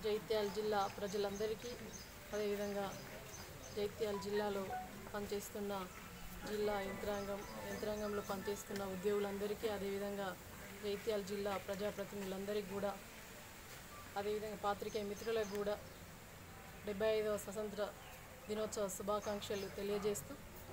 జైత్యాల జిల్లా ప్రజలందరికీ అదేవిధంగా జైత్యాల జిల్లాలో పనిచేస్తున్న జిల్లా యంత్రాంగం యంత్రాంగంలో పనిచేస్తున్న ఉద్యోగులందరికీ అదేవిధంగా జైత్యాల జిల్లా ప్రజాప్రతినిధులందరికీ కూడా అదేవిధంగా పాత్రికేయ మిత్రులకు కూడా డెబ్బై ఐదవ స్వతంత్ర దినోత్సవ శుభాకాంక్షలు తెలియజేస్తూ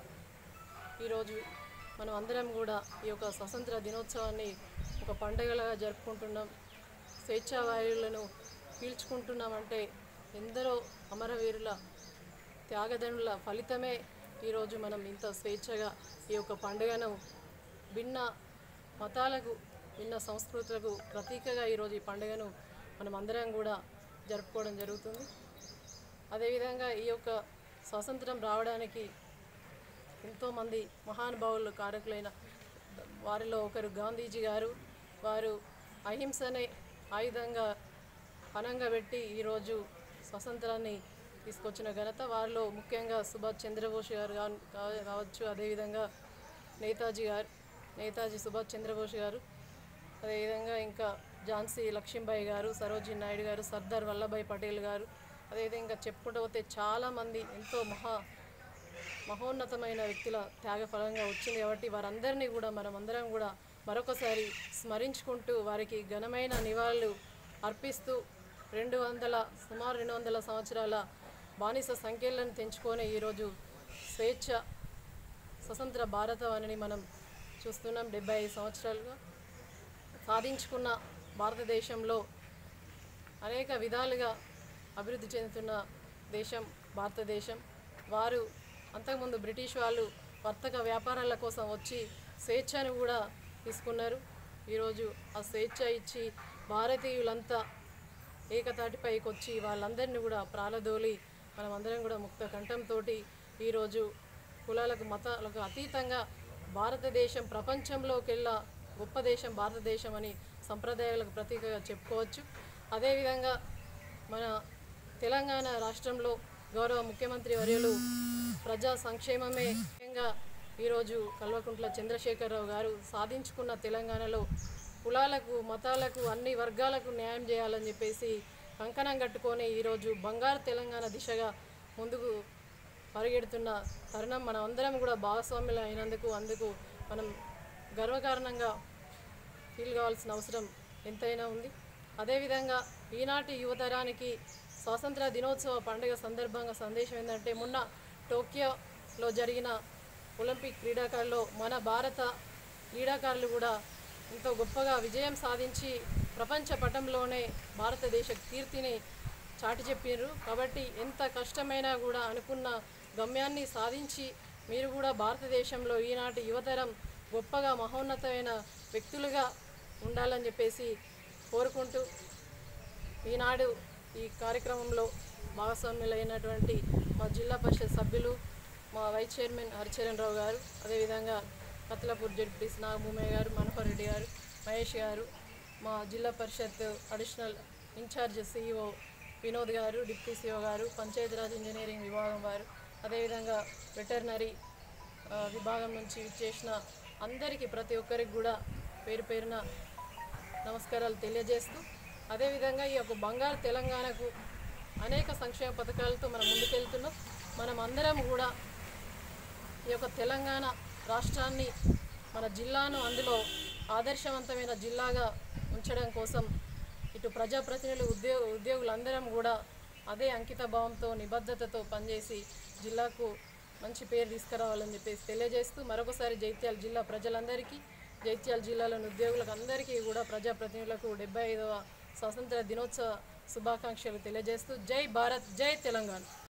ఈరోజు మనం అందరం కూడా ఈ యొక్క స్వతంత్ర దినోత్సవాన్ని ఒక పండుగలాగా జరుపుకుంటున్నాం స్వేచ్ఛా వాయువులను పీల్చుకుంటున్నామంటే ఎందరో అమరవీరుల త్యాగదనుల ఫలితమే ఈరోజు మనం ఇంత స్వేచ్ఛగా ఈ యొక్క పండుగను భిన్న మతాలకు భిన్న సంస్కృతులకు ప్రతీకగా ఈరోజు ఈ పండుగను మనం అందరం కూడా జరుపుకోవడం జరుగుతుంది అదేవిధంగా ఈ యొక్క స్వాతంత్రం రావడానికి ఎంతోమంది మహానుభావులు కారకులైన వారిలో ఒకరు గాంధీజీ గారు వారు అహింసనే ఆయుధంగా పనంగా పెట్టి ఈరోజు స్వతంత్రాన్ని తీసుకొచ్చిన ఘనత వారిలో ముఖ్యంగా సుభాష్ చంద్రబోస్ గారు కా- కా- కావచ్చు అదేవిధంగా నేతాజీ గారు నేతాజీ సుభాష్ చంద్రబోస్ గారు అదేవిధంగా ఇంకా ఝాన్సీ లక్ష్మీబాయి గారు సరోజిని నాయుడు గారు సర్దార్ వల్లభాయ్ పటేల్ గారు అదేవిధంగా చెప్పుకుంటూ పోతే చాలామంది ఎంతో మహా మహోన్నతమైన వ్యక్తుల త్యాగఫలంగా వచ్చింది కాబట్టి వారందరినీ కూడా మనం అందరం కూడా మరొకసారి స్మరించుకుంటూ వారికి ఘనమైన నివాళులు అర్పిస్తూ రెండు వందల సుమారు రెండు వందల సంవత్సరాల బానిస సంఖ్యలను తెంచుకొని ఈరోజు స్వేచ్ఛ స్వతంత్ర భారతవనిని మనం చూస్తున్నాం డెబ్బై ఐదు సంవత్సరాలుగా సాధించుకున్న భారతదేశంలో అనేక విధాలుగా అభివృద్ధి చెందుతున్న దేశం భారతదేశం వారు అంతకుముందు బ్రిటిష్ వాళ్ళు వర్తక వ్యాపారాల కోసం వచ్చి స్వేచ్ఛను కూడా తీసుకున్నారు ఈరోజు ఆ స్వేచ్ఛ ఇచ్చి భారతీయులంతా ఏకతాటిపైకి వచ్చి వాళ్ళందరినీ కూడా ప్రాలదోలి మనం అందరం కూడా ముక్త కంఠంతో ఈరోజు కులాలకు మతాలకు అతీతంగా భారతదేశం ప్రపంచంలోకెల్లా గొప్ప దేశం భారతదేశం అని సంప్రదాయాలకు ప్రతీకగా చెప్పుకోవచ్చు అదేవిధంగా మన తెలంగాణ రాష్ట్రంలో గౌరవ ముఖ్యమంత్రి వర్యులు ప్రజా సంక్షేమమే ముఖ్యంగా ఈరోజు కల్వకుంట్ల చంద్రశేఖరరావు గారు సాధించుకున్న తెలంగాణలో కులాలకు మతాలకు అన్ని వర్గాలకు న్యాయం చేయాలని చెప్పేసి కంకణం కట్టుకొని ఈరోజు బంగారు తెలంగాణ దిశగా ముందుకు పరిగెడుతున్న తరుణం మనం అందరం కూడా భాగస్వాములు అయినందుకు అందుకు మనం గర్వకారణంగా ఫీల్ కావాల్సిన అవసరం ఎంతైనా ఉంది అదేవిధంగా ఈనాటి యువతరానికి స్వాతంత్ర దినోత్సవ పండుగ సందర్భంగా సందేశం ఏంటంటే మొన్న టోక్యోలో జరిగిన ఒలింపిక్ క్రీడాకారుల్లో మన భారత క్రీడాకారులు కూడా ఎంతో గొప్పగా విజయం సాధించి ప్రపంచ పటంలోనే భారతదేశ కీర్తిని చాటి చెప్పారు కాబట్టి ఎంత కష్టమైనా కూడా అనుకున్న గమ్యాన్ని సాధించి మీరు కూడా భారతదేశంలో ఈనాటి యువతరం గొప్పగా మహోన్నతమైన వ్యక్తులుగా ఉండాలని చెప్పేసి కోరుకుంటూ ఈనాడు ఈ కార్యక్రమంలో భాగస్వామ్యులైనటువంటి మా జిల్లా పరిషత్ సభ్యులు మా వైస్ చైర్మన్ హరిచరణ్ రావు గారు అదేవిధంగా కత్లపూర్ జడ్పీస్ నాగభూమయ్య గారు మనోహర్ రెడ్డి గారు మహేష్ గారు మా Zilla Parishad additional in charge CEO Vinod garu deputy CEO గారు పంచాయతీరాజ్ ఇంజనీరింగ్ విభాగం వారు అదేవిధంగా వెటర్నరీ ఆ, విభాగం నుంచి ఇచ్చేసిన అందరికీ ప్రతి ఒక్కరికి కూడా పేరు పేరున నమస్కారాలు తెలియజేస్తూ అదేవిధంగా ఈ యొక్క బంగారు తెలంగాణకు అనేక సంక్షేమ పథకాలతో మనం ముందుకెళ్తున్నాం మనం అందరం కూడా ఈ యొక్క తెలంగాణ రాష్ట్రాన్ని మన జిల్లాను అందులో ఆదర్శవంతమైన జిల్లాగా ఉంచడం కోసం ఇటు ప్రజాప్రతినిధులు ఉద్యోగ ఉద్యోగులందరం కూడా అదే అంకిత భావంతో నిబద్ధతతో పనిచేసి జిల్లాకు మంచి పేరు తీసుకురావాలని చెప్పేసి తెలియజేస్తూ మరొకసారి జైత్యాల జిల్లా ప్రజలందరికీ జైత్యాల జిల్లాలోని ఉద్యోగులకు అందరికీ కూడా ప్రజాప్రతినిధులకు డెబ్బై ఐదవ స్వాతంత్ర దినోత్సవ శుభాకాంక్షలు తెలియజేస్తూ జై భారత్ జై తెలంగాణ